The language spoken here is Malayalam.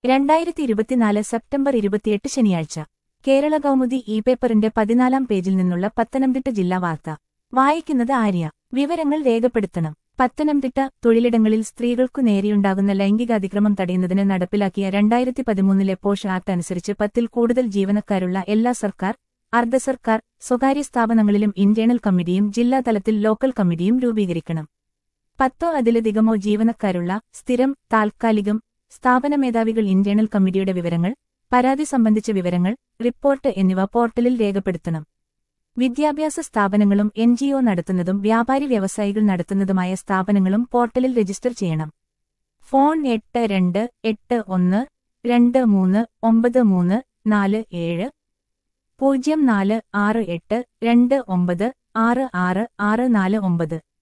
രണ്ടായിരത്തി ഇരുപത്തിനാല് സെപ്റ്റംബർ ഇരുപത്തിയെട്ട് ശനിയാഴ്ച കേരള കൗമുദി ഇ പേപ്പറിന്റെ പതിനാലാം പേജിൽ നിന്നുള്ള പത്തനംതിട്ട ജില്ലാ വാർത്ത വായിക്കുന്നത് ആര്യ വിവരങ്ങൾ രേഖപ്പെടുത്തണം പത്തനംതിട്ട തൊഴിലിടങ്ങളിൽ സ്ത്രീകൾക്കു നേരെയുണ്ടാകുന്ന ലൈംഗികാതിക്രമം തടയുന്നതിന് നടപ്പിലാക്കിയ രണ്ടായിരത്തി പതിമൂന്നിലെ പോഷ് ആക്ട് അനുസരിച്ച് പത്തിൽ കൂടുതൽ ജീവനക്കാരുള്ള എല്ലാ സർക്കാർ അർദ്ധ സർക്കാർ സ്വകാര്യ സ്ഥാപനങ്ങളിലും ഇന്റേണൽ കമ്മിറ്റിയും ജില്ലാതലത്തിൽ ലോക്കൽ കമ്മിറ്റിയും രൂപീകരിക്കണം പത്തോ അതിലധികമോ ജീവനക്കാരുള്ള സ്ഥിരം താൽക്കാലികം സ്ഥാപന മേധാവികൾ ഇന്റേണൽ കമ്മിറ്റിയുടെ വിവരങ്ങൾ പരാതി സംബന്ധിച്ച വിവരങ്ങൾ റിപ്പോർട്ട് എന്നിവ പോർട്ടലിൽ രേഖപ്പെടുത്തണം വിദ്യാഭ്യാസ സ്ഥാപനങ്ങളും എൻജിഒ നടത്തുന്നതും വ്യാപാരി വ്യവസായികൾ നടത്തുന്നതുമായ സ്ഥാപനങ്ങളും പോർട്ടലിൽ രജിസ്റ്റർ ചെയ്യണം ഫോൺ എട്ട് രണ്ട് എട്ട് ഒന്ന് രണ്ട് മൂന്ന് ഒമ്പത് മൂന്ന് നാല് ഏഴ് പൂജ്യം നാല് ആറ് എട്ട് രണ്ട് ഒമ്പത് ആറ് ആറ് ആറ് നാല് ഒമ്പത്